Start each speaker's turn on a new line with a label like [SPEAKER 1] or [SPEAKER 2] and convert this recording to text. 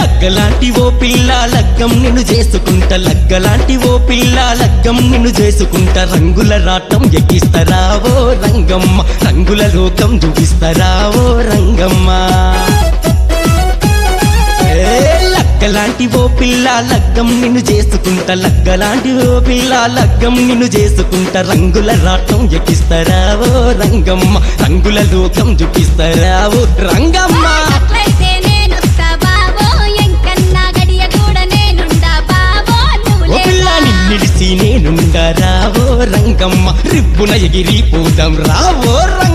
[SPEAKER 1] లగ్గలాంటి ఓ పిల్ల లగ్గం నిన్ను చేసుకుంటా లగ్గలాంటి ఓ పిల్ల లగ్గం నిన్ను చేసుకుంటా రంగుల రాటం ఎక్కిస్తారావో రంగమ్మ రంగుల లోకం చూపిస్తారావో రంగమ్మ ఏ లగ్గలాంటి ఓ పిల్ల లగ్గం నిన్ను చేసుకుంటా లగ్గలాంటి ఓ పిల్ల లగ్గం నిన్ను చేసుకుంటా రంగుల రాటం ఎక్కిస్తారావో రంగమ్మ రంగుల లోకం చూపిస్తారావో రంగమ్మ
[SPEAKER 2] అట్లయితే నేనొస్తా బావో ఎంకన్నా గడియ కూడా నేనుండా బావో నువ్వు
[SPEAKER 1] ఓ పిల్ల
[SPEAKER 2] లేవా?
[SPEAKER 1] నిన్నిడిసి నేనుండా రావో రంగమ్మ రిబ్బున ఎగిరి పోదాం రావో రంగమ్మ